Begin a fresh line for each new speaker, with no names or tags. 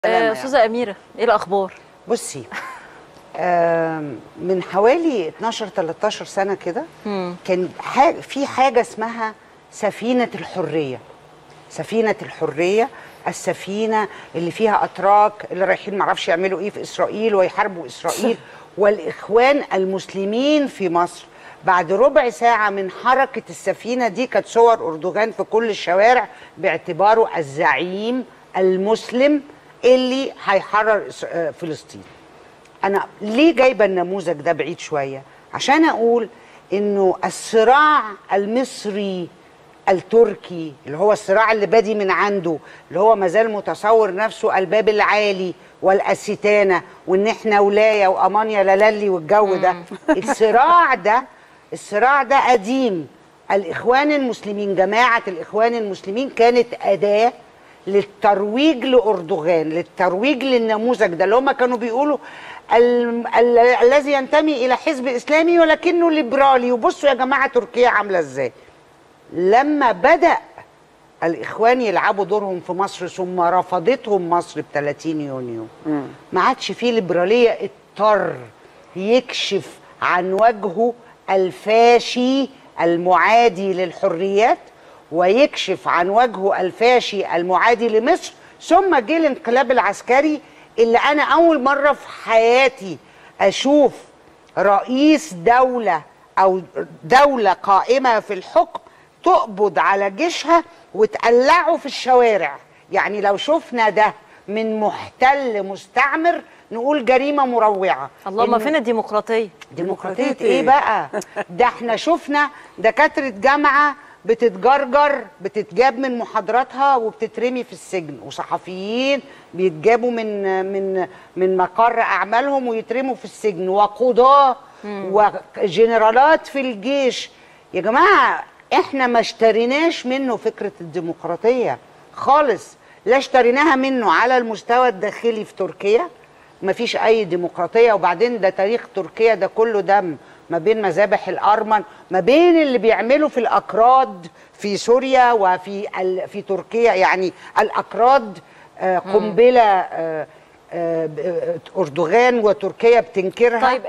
آه، استاذه اميره ايه الاخبار
بصي آم، من حوالي 12 13 سنه كده كان حاجة في حاجه اسمها سفينه الحريه سفينه الحريه السفينه اللي فيها اتراك اللي رايحين معرفش يعملوا ايه في اسرائيل ويحاربوا اسرائيل والاخوان المسلمين في مصر بعد ربع ساعة من حركة السفينة دي كانت صور أردوغان في كل الشوارع باعتباره الزعيم المسلم اللي هيحرر إس- آه، فلسطين انا ليه جايبه النموذج ده بعيد شويه عشان اقول انه الصراع المصري التركي اللي هو الصراع اللي بادي من عنده اللي هو مازال متصور نفسه الباب العالي والاستانه وان احنا ولايه وامانيا لالي والجو ده الصراع ده الصراع ده قديم الاخوان المسلمين جماعه الاخوان المسلمين كانت اداه للترويج لاردوغان للترويج للنموذج ده اللي هم كانوا بيقولوا ال- ال- الذي ينتمي الى حزب اسلامي ولكنه ليبرالي وبصوا يا جماعه تركيا عامله ازاي لما بدا الاخوان يلعبوا دورهم في مصر ثم رفضتهم مصر ب 30 يونيو ما عادش فيه ليبراليه اضطر يكشف عن وجهه الفاشي المعادي للحريات ويكشف عن وجهه الفاشي المعادي لمصر ثم جه الانقلاب العسكري اللي انا اول مره في حياتي اشوف رئيس دوله او دوله قائمه في الحكم تقبض على جيشها وتقلعه في الشوارع يعني لو شفنا ده من محتل مستعمر نقول جريمه مروعه
اللهم
إنه-
فين الديمقراطيه
ديمقراطية ايه بقى؟ ده احنا شفنا دكاترة جامعة بتتجرجر بتتجاب من محاضراتها وبتترمي في السجن وصحفيين بيتجابوا من من من مقر اعمالهم ويترموا في السجن وقضاة وجنرالات في الجيش يا جماعة احنا ما اشتريناش منه فكرة الديمقراطية خالص لا اشتريناها منه على المستوى الداخلي في تركيا ما فيش اي ديمقراطيه وبعدين ده تاريخ تركيا ده كله دم ما بين مذابح الارمن ما بين اللي بيعملوا في الاكراد في سوريا وفي ال... في تركيا يعني الاكراد آه، قنبله آه، آه، ب- آه، اردوغان وتركيا بتنكرها
طيب